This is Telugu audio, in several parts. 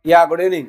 Yeah good evening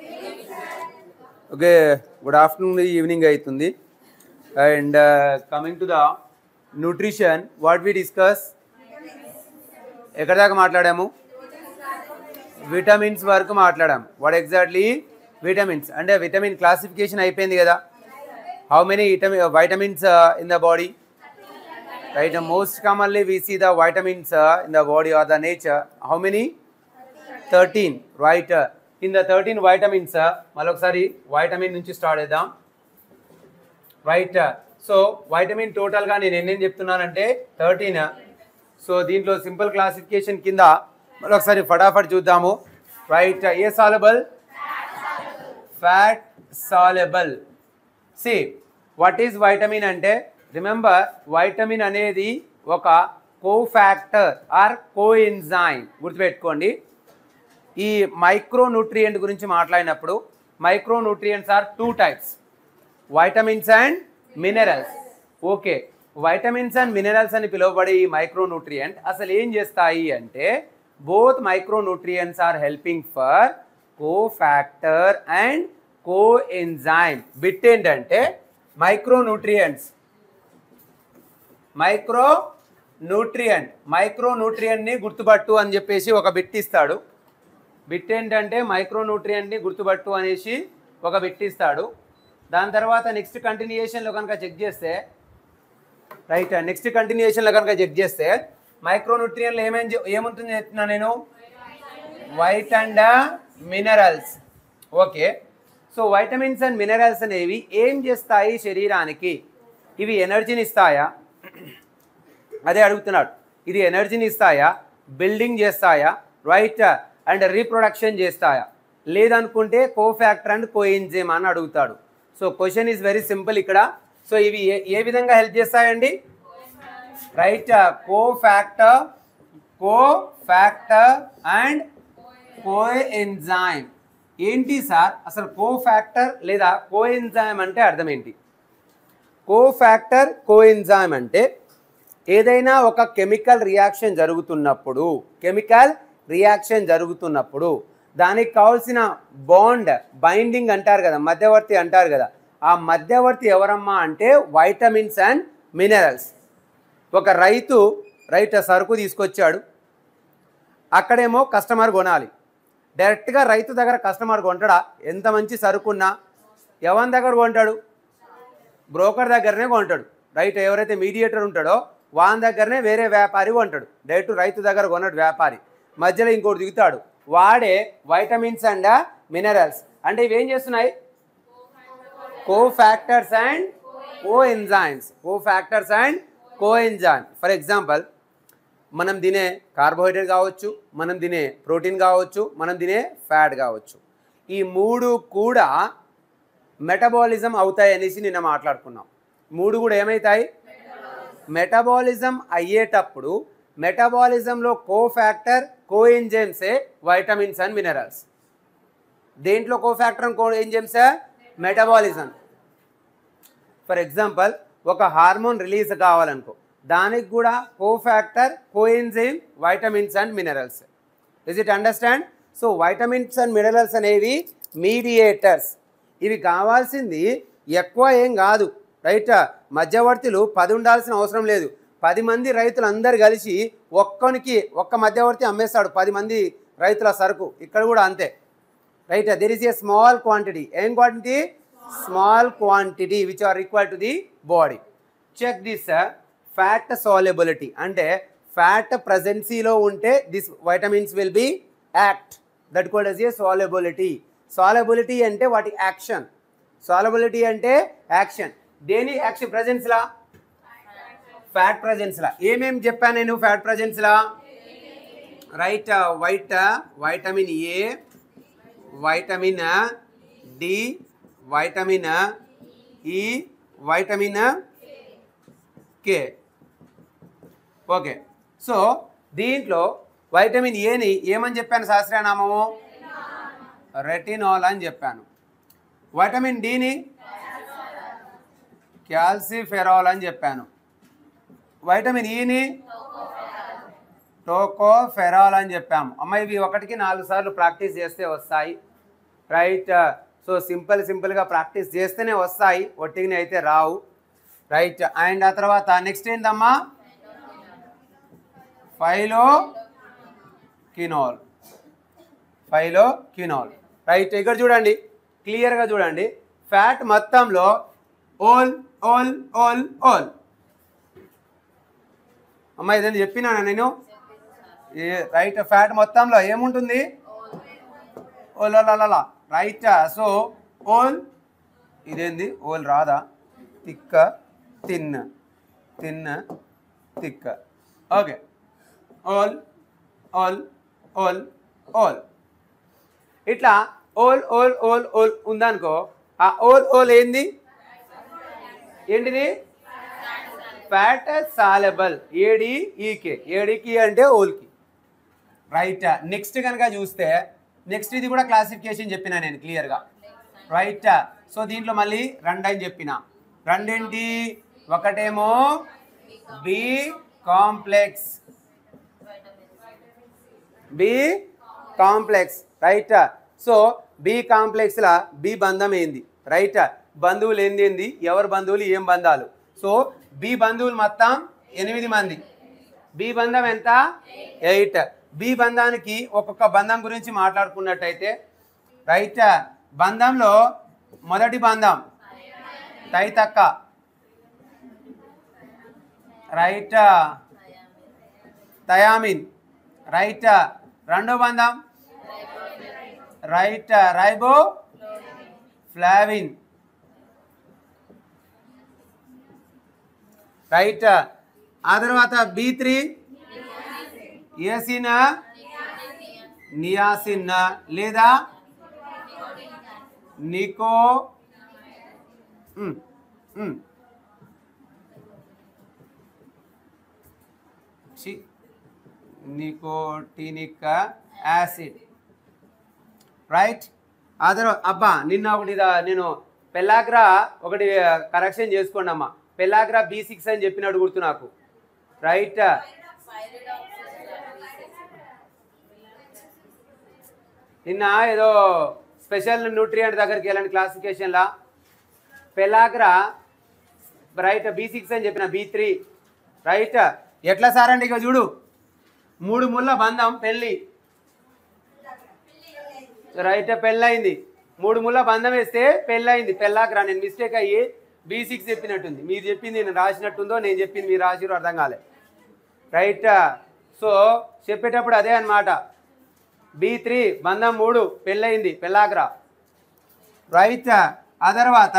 okay good afternoon evening అవుతుంది and coming to the nutrition what we discuss ఎక్కడ దాకా మాట్లాడాము విటమిన్స్ వరకు మాట్లాడాము వాట్ ఎగ్జాక్ట్లీ విటమిన్స్ అంటే విటమిన్ క్లాసిఫికేషన్ అయిపోయింది కదా how many vitamin vitamins in the body right most commonly we see the vitamins in the body are the nature how many thirteen right in the thirteen vitamins మరొకసారి వైటమిన్ నుంచి స్టార్ట్ చేద్దాం రైట్ సో వైటమిన్ టోటల్గా నేను ఎన్ని చెప్తున్నానంటే థర్టీన్ సో దీంట్లో సింపుల్ క్లాసిఫికేషన్ కింద మరొకసారి ఫటాఫట్ చూద్దాము right A soluble fat soluble C what is vitamin అంటే రిమెంబర్ వైటమిన్ అనేది ఒక కోఫాక్టర్ ఆర్ కోఎన్జైమ్ గుర్తుపెట్టుకోండి ఈ మైక్రో న్యూట్రియంట్ గురించి మాట్లాడినప్పుడు micro nutrients are two types vitamins and minerals okay vitamins and minerals అని పిలువబడే ఈ మైక్రో న్యూట్రియంట్ అసలు ఏం చేస్తాయి అంటే both micro nutrients are helping for co factor and co enzyme bit ఏంటంటే micro nutrients micro nutrient micro న్యూట్రియంట్ని గుర్తుపట్టు అని చెప్పేసి ఒక బిట్ ఇస్తాడు బిట్ ఏంటంటే మైక్రో న్యూట్రియంట్ని గుర్తుపట్టు అనేసి ఒక బిట్ ఇస్తాడు దాని తర్వాత నెక్స్ట్ కంటిన్యూయేషన్లో కనుక చెక్ చేస్తే రైట్ నెక్స్ట్ కంటిన్యూయేషన్లో కనుక చెక్ చేస్తే మైక్రో న్యూట్రియంట్లో ఏమేం చె- ఏముంటుంది చెప్తున్నా నేను white and minerals okay so vitamins and minerals అనేవి ఏం చేస్తాయి శరీరానికి ఇవి ఎనర్జీని ఇస్తాయా అదే అడుగుతున్నాడు ఇది ఎనర్జీని ఇస్తాయా బిల్డింగ్ చేస్తాయా రైట్ అండ్ రీప్రొడక్షన్ చేస్తాయా లేదనుకుంటే co factor and co enzyme అని అడుగుతాడు so question is very simple ఇక్కడ సో ఇవి ఏ ఏ విధంగా హెల్ప్ చేస్తాయండి right co factor co factor and co enzyme ఏంటి సార్ అసలు కో ఫ్యాక్టర్ లేదా కో ఎంజైమ్ అంటే అర్థం ఏంటి కో ఫ్యాక్టర్ కో ఎంజైమ్ అంటే ఏదైనా ఒక కెమికల్ రియాక్షన్ జరుగుతున్నప్పుడు కెమికల్ రియాక్షన్ జరుగుతున్నప్పుడు దానికి కావాల్సిన బాండ్ బైండింగ్ అంటారు కదా మధ్యవర్తి అంటారు కదా ఆ మధ్యవర్తి ఎవరమ్మా అంటే వైటమిన్స్ అండ్ మినరల్స్ ఒక రైతు రైట్ సరుకు తీసుకొచ్చాడు అక్కడేమో కస్టమర్ కొనాలి డైరెక్ట్గా రైతు దగ్గర కస్టమర్ కొంటాడా ఎంత మంచి సరుకున్నా ఎవరి దగ్గర కొంటాడు బ్రోకర్ దగ్గరనే కొంటాడు రైట్ ఎవరైతే మీడియేటర్ ఉంటాడో వాని దగ్గరనే వేరే వ్యాపారి కొంటాడు డైరెక్ట్ రైతు దగ్గర కొన్నాడు వ్యాపారి మధ్యలో ఇంకోటి దిగుతాడు వాడే వైటమిన్స్ అండ్ మినరల్స్ అంటే ఇవేం చేస్తున్నాయి co factors and co enzymes co factors and co enzyme for example మనం తినే కార్బోహైడ్రేట్ కావచ్చు మనం తినే ప్రోటీన్ కావచ్చు మనం తినే ఫ్యాట్ కావచ్చు ఈ మూడు కూడా మెటబాలిజం అవుతాయి అనేసి నిన్న మాట్లాడుకున్నాం మూడు కూడా ఏమవుతాయి మెటబాలిజం అయ్యేటప్పుడు మెటబాలిజంలో కో ఫ్యాక్టర్ కో ఎంజైమ్సే వైటమిన్స్ అండ్ మినరల్స్ దేంట్లో కో ఫ్యాక్టర్ అండ్ కో ఎంజైమ్సే మెటబాలిజం ఫర్ ఎగ్జాంపుల్ ఒక హార్మోన్ రిలీజ్ కావాలనుకో దానికి కూడా co factor co enzyme vitamins and minerals is it understand so vitamins and minerals అనేవి మీడియేటర్స్ ఇవి కావాల్సింది ఎక్కువ ఏం కాదు రైట్ మధ్యవర్తులు పది ఉండాల్సిన అవసరం లేదు పది మంది రైతులు అందరు కలిసి ఒక్కనికి ఒక్క మధ్యవర్తి అమ్మేస్తాడు పది మంది రైతుల సరుకు ఇక్కడ కూడా అంతే right there is a small quantity ఏం quantity small quantity which are equal to the body check this fat solubility అంటే ఫ్యాట్ ప్రజెన్సీలో ఉంటే this vitamins will be act that code S A solubility solubility అంటే వాటి యాక్షన్ సాలబిలిటీ అంటే యాక్షన్ దేని యాక్షన్ ప్రజెన్స్లా ఫ్యాట్ ప్రజెన్స్లా ఏమేం చెప్పాను నేను ఫ్యాట్ ప్రజెన్స్లా right white vitamin A vitamin D vitamin E vitamin K okay so దీంట్లో వైటమిన్ ఏని ఏమని చెప్పాను శాస్త్రనామము రెటినాల్ అని చెప్పాను వైటమిన్ డిని క్యాల్సిఫెరాల్ అని చెప్పాను వైటమిన్ ఈని టోకోఫెరాల్ అని చెప్పాము అమ్మ ఇవి ఒకటికి నాలుగు సార్లు ప్రాక్టీస్ చేస్తే వస్తాయి రైట్ సో సింపుల్ సింపుల్గా ప్రాక్టీస్ చేస్తేనే వస్తాయి ఒట్టిగానే అయితే రావు రైట్ అండ్ ఆ తర్వాత నెక్స్ట్ ఏంటమ్మా ఫైలో కినోల్ ఫైలో కినోల్ రైట్ ఇక్కడ చూడండి క్లియర్గా చూడండి ఫ్యాట్ మొత్తంలో ఓల్ ఓల్ ఓల్ ఓల్ అమ్మ ఇదని చెప్పినానా నేను ఏ రైట్ ఫ్యాట్ మొత్తంలో ఏముంటుంది ఓలలా రైట్ సో ఓల్ ఇదేంది ఓల్ రాదా తిక్క తిన్న తిన్న తిక్క ఓకే ఓల్ ఓల్ ఓల్ ఓల్ ఇట్లా ఓల్ ఓల్ ఓల్ ఓల్ ఉందనుకో ఆ ఓల్ ఓల్ ఏంది ఏంటిది ఫ్యాట్ సాలబల్ ఏడి ఈకే ఏడికి అంటే ఓల్కి రైట్ నెక్స్ట్ కనుక చూస్తే నెక్స్ట్ ఇది కూడా క్లాసిఫికేషన్ చెప్పిన నేను క్లియర్గా రైట్ సో దీంట్లో మళ్ళీ రెండు అని చెప్పిన రెండేంటి ఒకటేమో B complex B complex right so B కాంప్లెక్స్లా బి బంధం ఏంది రైట్ బంధువులు ఏంది ఏంది ఎవరు బంధువులు ఏం బంధాలు సో బి బంధువులు మొత్తం ఎనిమిది మంది బి బంధం ఎంత ఎయిట్ బి బంధానికి ఒక్కొక్క బంధం గురించి మాట్లాడుకున్నట్టయితే రైట్ బంధంలో మొదటి బంధం తైతక్క రైట్ థయామిన్ రైట్ రెండో బంధం రైట్ రైబో ఫ్లావిన్ రైట్ ఆ తర్వాత బి త్రీ ఏసిన్ నియాసిన్ లేదా నికో ఉమ్, ఉమ్. చి నికోటినిక్ యాసిడ్ రైట్ ఆ తర్వాత అబ్బా నిన్న ఒకటి దా- నేను పెల్లాగ్రా ఒకటి కరెక్షన్ చేసుకోండి అమ్మా పెల్లాగ్రా బి సిక్స్ అని చెప్పినట్టు గుర్తు నాకు రైట్ నిన్న ఏదో స్పెషల్ న్యూట్రియంట్ దగ్గరికి వెళ్ళండి క్లాసిఫికేషన్లా పెలాగ్రా రైట్ బి సిక్స్ అని చెప్పిన బి త్రీ రైట్ ఎట్లా సార్ అండి ఇక చూడు మూడు ముళ్ళ బంధం పెళ్ళి రైట్ పెళ్ళయింది మూడు ముళ్ళ బంధం వేస్తే పెళ్ళయింది పెళ్ళాగ్రా నేను మిస్టేక్ అయ్యి బి సిక్స్ చెప్పినట్టుంది మీరు చెప్పింది నేను రాసినట్టుందో నేను చెప్పింది మీరు రాసిరో అర్థం కాలే రైట్ సో చెప్పేటప్పుడు అదే అన్నమాట బి త్రీ బంధం మూడు పెళ్ళయింది పెళ్ళాగ్రా రైట్ ఆ తర్వాత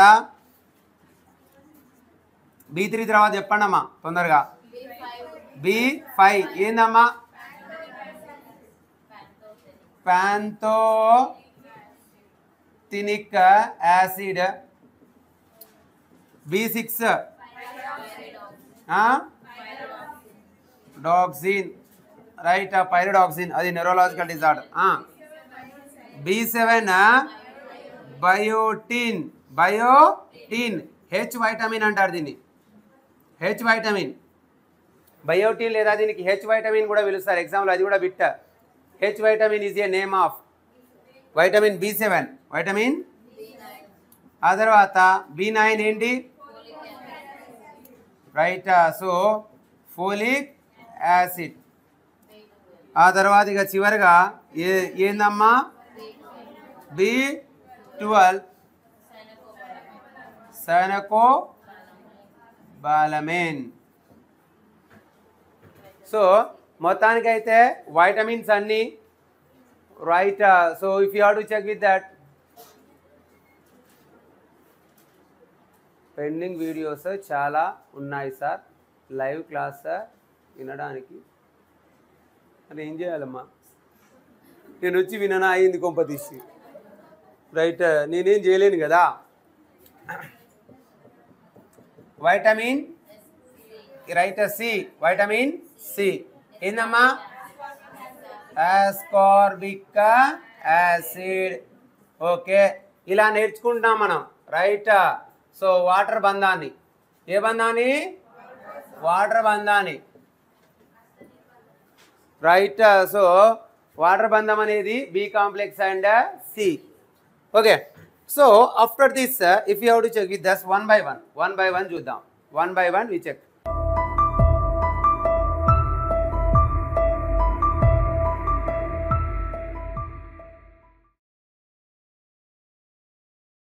బి త్రీ తర్వాత చెప్పండి అమ్మా తొందరగా బి ఫైవ్ ఏందమ్మా pantothenic acid B six డాక్సిన్ రైట్ పైరడాక్సిన్ అది neurological disorder B seven biotin biotin H vitamin అంటారు దీన్ని హెచ్ వైటమిన్ బయోటిన్ లేదా దీనికి హెచ్ వైటమిన్ కూడా పిలుస్తారు ఎగ్జామ్లో అది కూడా బిట్ట H vitamin is a name of vitamin B seven vitamin ఆ తర్వాత బి నైన్ ఏంటి రైట్ సో ఫోలిక్ యాసిడ్ ఆ తర్వాత ఇక చివరిగా ఏ ఏందమ్మా B twelve cyanocobalamin so మొత్తానికైతే వైటమిన్స్ అన్నీ right so if you have to check with that pending videos చాలా ఉన్నాయి సార్ లైవ్ క్లాస్ సార్ వినడానికి మరి ఏం చేయాలమ్మా నేను వచ్చి విననా అయింది కొంప తీసి రైట్ నేనేం చేయలేను కదా vitamin right C vitamin C ఏందమ్మా ఆస్కార్బిక్ యాసిడ్ ఓకే ఇలా నేర్చుకుంటాం మనం రైట్ సో వాటర్ బంధాన్ని ఏ బంధాన్ని వాటర్ బంధాన్ని రైట్ సో వాటర్ బంధం అనేది B complex and C okay so after this if you have to check with this one by one one by one చూద్దాం one by one we check